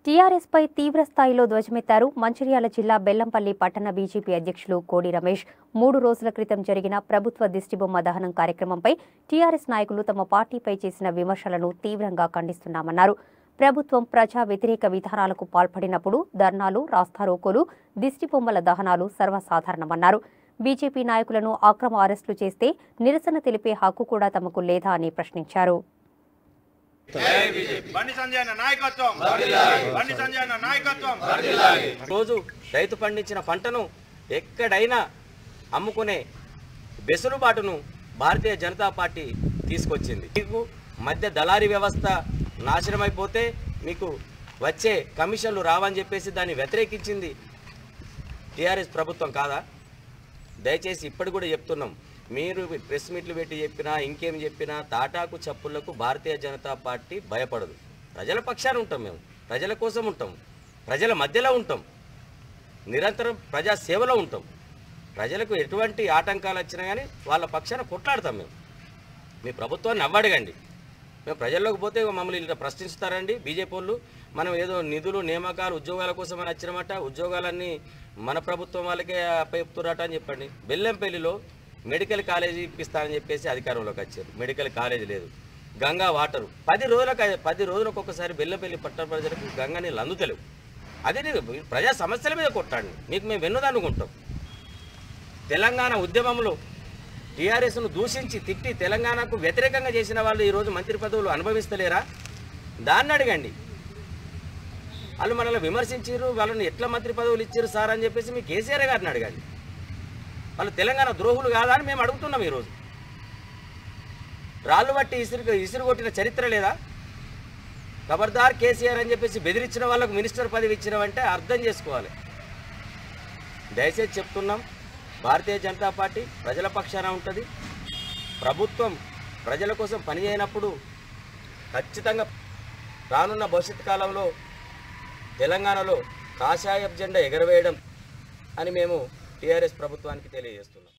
TRS పై తీవ్ర స్థాయిలో ధ్వజమెత్తారు మంచిర్యాల జిల్లా బెల్లంపల్లి పట్టణ బీజేపీ అధ్యక్షులు కోడి రమేష్ మూడు రోజుల క్రితం జరిగిన ప్రభుత్వ దిష్టిబొమ్మ దహనం కార్యక్రమంపై టీఆర్ఎస్ నాయకులు తమ పార్టీపై చేసిన విమర్శలను తీవ్రంగా ఖండిస్తున్నామన్నారు ప్రభుత్వం ప్రజా వ్యతిరేక విధానాలకు పాల్పడినప్పుడు ధర్నాలు రాస్తారోకోలు దిష్టిబొమ్మల దహనాలు సర్వసాధారణమన్నారు బీజేపీ నాయకులను అక్రమ అరెస్టులు చేస్తే నిరసన తెలిపే హక్కు కూడా తమకు లేదా అని ప్రశ్నించారు బండి సంజయ్ అన్న నాయకత్వం బండి సంజయ్ అన్న నాయకత్వం రోజు రైతు పండించిన పంటను ఎక్కడైనా అమ్ముకునే వెసులుబాటును భారతీయ జనతా పార్టీ తీసుకొచ్చింది మీకు మధ్య దళారీ వ్యవస్థ నాశనమైపోతే మీకు వచ్చే కమిషన్లు రావని చెప్పేసి దాన్ని వ్యతిరేకించింది టీఆర్ఎస్ ప్రభుత్వం కాదా దయచేసి ఇప్పటి కూడా చెప్తున్నాం మీరు ప్రెస్ మీట్లు పెట్టి చెప్పినా ఇంకేం చెప్పినా తాటాకు చప్పుళ్లకు భారతీయ జనతా పార్టీ భయపడదు ప్రజల పక్షాన ఉంటాం మేము ప్రజల కోసం ఉంటాం ప్రజల మధ్యలో ఉంటాం నిరంతరం ప్రజా సేవలో ఉంటాం ప్రజలకు ఎటువంటి ఆటంకాలు వచ్చినా కానీ వాళ్ళ పక్షాన కొట్లాడతాం మేము మీ ప్రభుత్వాన్ని అవ్వడగండి మేము ప్రజల్లోకి పోతే మమ్మల్ని ఇలా ప్రశ్నిస్తారండి బీజేపీ వాళ్ళు మనం ఏదో నిధులు నియామకాలు ఉద్యోగాల కోసం అని వచ్చినమాట ఉద్యోగాలన్నీ మన ప్రభుత్వం వాళ్ళకే అప్పచెప్తున్నట అని చెప్పండి బెల్లంపల్లిలో మెడికల్ కాలేజీ ఇప్పిస్తానని చెప్పేసి అధికారంలోకి వచ్చారు మెడికల్ కాలేజీ లేదు గంగా వాటరు పది రోజులకు పది రోజులకు ఒకసారి బెల్లంపల్లి పట్టణ ప్రజలకు గంగా నీళ్ళు అందుతలేవు అదే నీకు ప్రజా సమస్యల మీద కొట్టాండి మీకు మేము వెన్నుదన్నుకుంటాం తెలంగాణ ఉద్యమంలో టీఆర్ఎస్ను దూషించి తిట్టి తెలంగాణకు వ్యతిరేకంగా చేసిన వాళ్ళు ఈరోజు మంత్రి పదవులు అనుభవిస్తలేరా దాన్ని అడగండి వాళ్ళు మనల్ని విమర్శించారు వాళ్ళని ఎట్లా మంత్రి పదవులు ఇచ్చారు సార్ అని చెప్పేసి మీ కేసీఆర్ గారిని అడగాలి వాళ్ళు తెలంగాణ ద్రోహులు కాదా అని మేము అడుగుతున్నాం ఈరోజు రాళ్ళు బట్టి ఇసురు ఇసురు కొట్టిన చరిత్ర లేదా ఖబర్దార్ కేసీఆర్ అని చెప్పేసి బెదిరించిన వాళ్ళకు మినిస్టర్ పదవి ఇచ్చినవంటే అర్థం చేసుకోవాలి దయచేసి చెప్తున్నాం భారతీయ జనతా పార్టీ ప్రజల పక్షాన ఉంటుంది ప్రభుత్వం ప్రజల కోసం పనిచేయనప్పుడు ఖచ్చితంగా రానున్న భవిష్యత్ కాలంలో తెలంగాణలో కాషాయ జెండా ఎగరవేయడం అని మేము టీఆర్ఎస్ ప్రభుత్వానికి తెలియజేస్తున్నాం